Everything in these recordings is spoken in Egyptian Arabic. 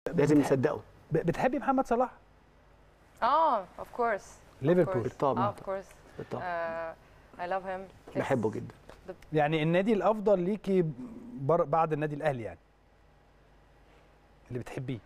لازم نصدقه ب- بتحبي محمد صلاح Oh, of course. of ليفربول. course. بالطبع. Ah, of course. بالطبع Uh, I love him. He's- بحبه جدا يعني النادي الافضل ليكي بر... بعد النادي الاهلي يعني اللي بتحبيه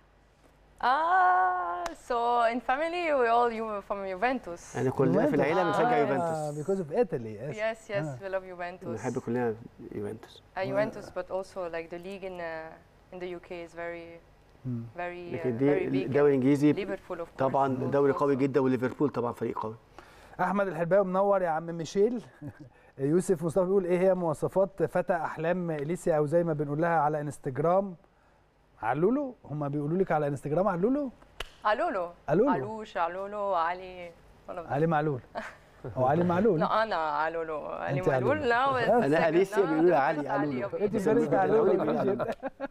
Ah, so in family we all you from Juventus. يعني كلنا في العيله بنشجع آه. يوفنتوس بيكوز اوف ايطالي Yes, yes, Ah. we love Juventus. بنحب كلنا يوفنتوس Uh, Juventus, but also like the league in uh, in the UK is very, very, uh, لكن very دي big. الدوري الانجليزي Liverpool of course. طبعا also- دوري قوي also. جدا وليفربول طبعا فريق قوي احمد الحرباوي منور يا عم ميشيل يوسف مصطفى بيقول ايه هي مواصفات فتى احلام اليسيا او زي ما بنقول لها على انستجرام علولو هم بيقولوا لك على انستجرام علولو علولو. علولو. علوش علولو علي. one of them. علي معلول او علي معلول لا انا علولو علي أنت علولو. معلول لا بس أنا second. أليسيا لا، بيقولوا ده علي، بس علولو. أوكي. انت بيسموه فارس كده، علولو علولو بيقولوا علولو.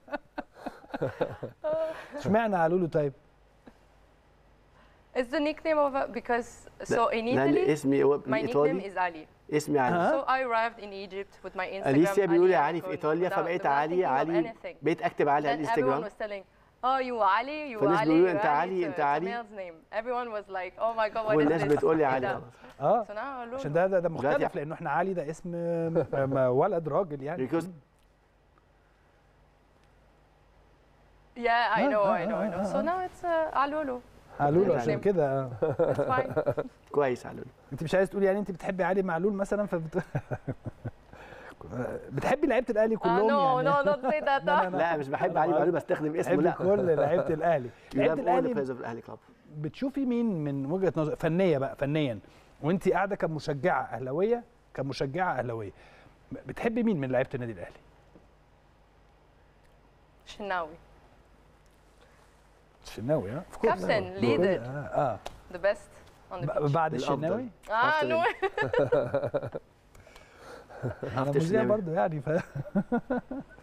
اشمعنى علولو طيب It's the nickname of a, because so in لان Italy اسمي هو my nickname ايطالي is Ali. اسمي علي ها؟ So I arrived in Egypt with my Instagram. اليسيا بيقول لي Ali علي في Alcon ايطاليا without- فبقيت without علي thinking of علي anything. بقيت اكتب علي على Then everyone الانستجرام was telling, oh you Ali, you فالناس Ali, بيقولوا you أنت Ali, علي، it's أنت a- it's a علي. male's name. Everyone was like, oh my god, what is والناس this? بتقول لي إيه علي ده؟ خلاص اه So now Lulu. عشان ده ده, ده مختلف دلوقتي- لانه احنا علي ده اسم م- ولد راجل يعني because Yeah, I آه، know, آه، I know, I آه، know. So آه. now it's uh, Alulu. علولو Nickname. عشان كده آه. It's fine. كويس علي انت مش عايز تقولي يعني انت بتحبي علي معلول مثلا فبت... بتحبي لعيبه الاهلي uh, كلهم no, يعني no, don't say that. لا، huh? لا. لا مش بحب علي معلول بستخدم اسمه بتحبي لا كل لعيبه الاهلي You لعيبه have all the الاهلي players of الاهلي كلاب بتشوفي مين من وجهه نظر فنيه بقى فنيا وانت قاعده كمشجعه اهلاويه كمشجعه اهلاويه بتحبي مين من لعيبه النادي الاهلي Shinawi. الشناوي ها Of course. Captain, آه. leader. اه, The best on the آه. pitch. بعد الأفضل. الشناوي Ah, After no. انا After مذيع الشناوي. برضه يعني ف